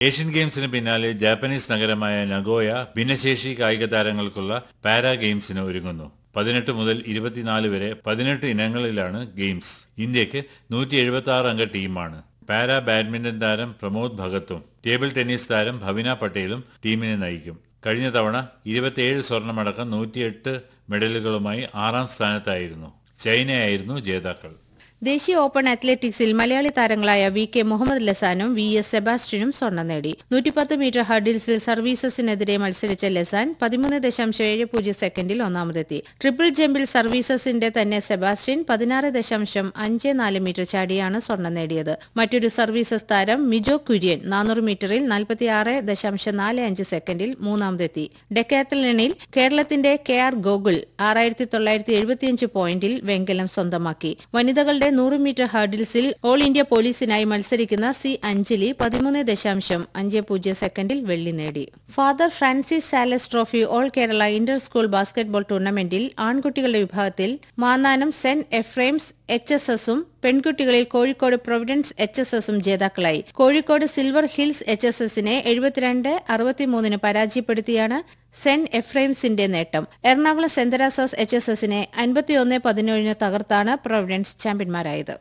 Asian ഗെയിംസിന് പിന്നാലെ Japanese നഗരമായ നഗോയ ഭിന്നശേഷി കായിക താരങ്ങൾക്കുള്ള പാരാ ഗെയിംസിന് ഒരുങ്ങുന്നു പതിനെട്ട് മുതൽ ഇരുപത്തിനാല് വരെ പതിനെട്ട് ഇനങ്ങളിലാണ് ഗെയിംസ് ഇന്ത്യക്ക് നൂറ്റി എഴുപത്തി ആറ് അംഗ ടീമാണ് പാരാ ബാഡ്മിന്റൺ താരം പ്രമോദ് ഭഗത്തും ടേബിൾ ടെന്നീസ് താരം ഭവിന പട്ടേലും ടീമിനെ നയിക്കും കഴിഞ്ഞ തവണ ഇരുപത്തിയേഴ് സ്വർണമടക്കം നൂറ്റിയെട്ട് മെഡലുകളുമായി ആറാം സ്ഥാനത്തായിരുന്നു ചൈനയായിരുന്നു ജേതാക്കൾ ദേശീയ ഓപ്പൺ അത്ലറ്റിക്സിൽ മലയാളി താരങ്ങളായ വി കെ മുഹമ്മദ് ലസാനും വി എസ് സെബാസ്റ്റ്യനും സ്വർണ്ണം നേടി നൂറ്റിപ്പത്ത് മീറ്റർ ഹർഡിൽസിൽ സർവീസസിനെതിരെ മത്സരിച്ച ലസാൻ പതിമൂന്ന് ദശാംശം ഏഴ് പൂജ്യം സെക്കൻഡിൽ ഒന്നാമതെത്തി ട്രിപ്പിൾ ജമ്പിൽ സർവീസസിന്റെ തന്നെ സെബാസ്റ്റ്യൻ പതിനാറ് ദശാംശം അഞ്ച് നാല് മീറ്റർ ചാടിയാണ് സ്വർണ്ണം നേടിയത് മറ്റൊരു സർവീസസ് താരം മിജോ കുര്യൻ നാനൂറ് മീറ്ററിൽ നാൽപ്പത്തിയാറ് ദശാംശം നാല് അഞ്ച് സെക്കൻഡിൽ മൂന്നാമതെത്തി ഡെക്കാത്തലണിൽ കേരളത്തിന്റെ കെ ആർ ഗോകുൽ ആറായിരത്തി തൊള്ളായിരത്തി എഴുപത്തിയഞ്ച് പോയിന്റിൽ വെങ്കലം സ്വന്തമാക്കി വനിതകളുടെ നൂറ് മീറ്റർ ഹർഡിൽസിൽ ഓൾ ഇന്ത്യ പോലീസിനായി മത്സരിക്കുന്ന സി അഞ്ജലി പതിമൂന്ന് ദശാംശം അഞ്ച് പൂജ്യം സെക്കൻഡിൽ വെള്ളി നേടി father Francis Sales trophy all Kerala inter school basketball ടൂർണമെന്റിൽ ആൺകുട്ടികളുടെ വിഭാഗത്തിൽ Mannanam saint Ephrem's H S എസും പെൺകുട്ടികളിൽ കോഴിക്കോട് പ്രൊവിഡൻസ് എച്ച് എസ് എസും ജേതാക്കളായി Kozhikode silver hills H S എസിനെ എഴുപത്തിരണ്ട് അറുപത്തിമൂന്നിന് പരാജയപ്പെടുത്തിയാണ് സെന്റ് എഫ്രൈംസിന്റെ നേട്ടം Ernakulam saint Theresa's H S എസിനെ അൻപത്തിയൊന്ന് പതിനേഴിന് തകർത്താണ് പ്രൊവിഡൻസ് ചാമ്പ്യന്മാരായത്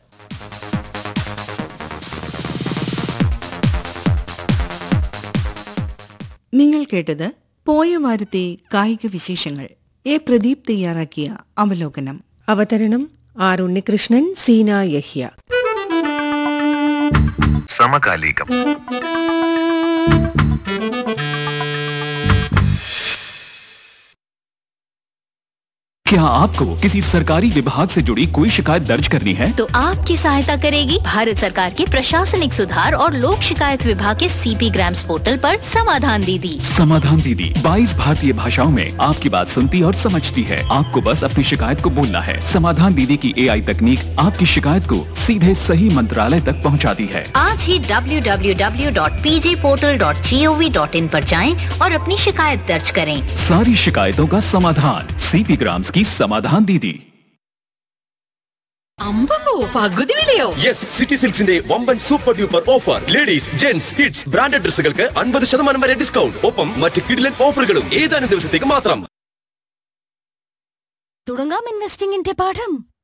നിങ്ങൾ കേട്ടത് പോയ വാരത്തെ കായിക വിശേഷങ്ങൾ എ പ്രദീപ് തയ്യാറാക്കിയ അവലോകനം അവതരണം ആർ ഉണ്ണികൃഷ്ണൻ സീന യഹ്യ സമകാലികം क्या आपको किसी सरकारी विभाग से जुड़ी कोई शिकायत दर्ज करनी है तो आपकी सहायता करेगी भारत सरकार के प्रशासनिक सुधार और लोक शिकायत विभाग के सीपी ग्राम्स पोर्टल पर समाधान दीदी समाधान दीदी 22 भारतीय भाषाओं में आपकी बात सुनती और समझती है आपको बस अपनी शिकायत को बोलना है समाधान दीदी की एआई तकनीक आपकी शिकायत को सीधे सही मंत्रालय तक पहुंचाती है आज ही www.pjportal.gov.in पर जाएं और अपनी शिकायत दर्ज करें सारी शिकायतों का समाधान सीपी ग्राम्स की समाधान दीदी അമ്പോ പകുതി വിലയോ യെസ് സിറ്റി സിൽക്സിന്റെ വമ്പൻ super duper offer ladies gents kids branded ഡ്രസ്സുകൾക്ക് അൻപത് ശതമാനം വരെ ഡിസ്കൗണ്ട് ഒപ്പം മറ്റ് കിഡിലൻ ഓഫറുകളും ഏതാനും ദിവസത്തേക്ക് മാത്രം തുടങ്ങാം ഇൻവെസ്റ്റിംഗിന്റെ പാഠം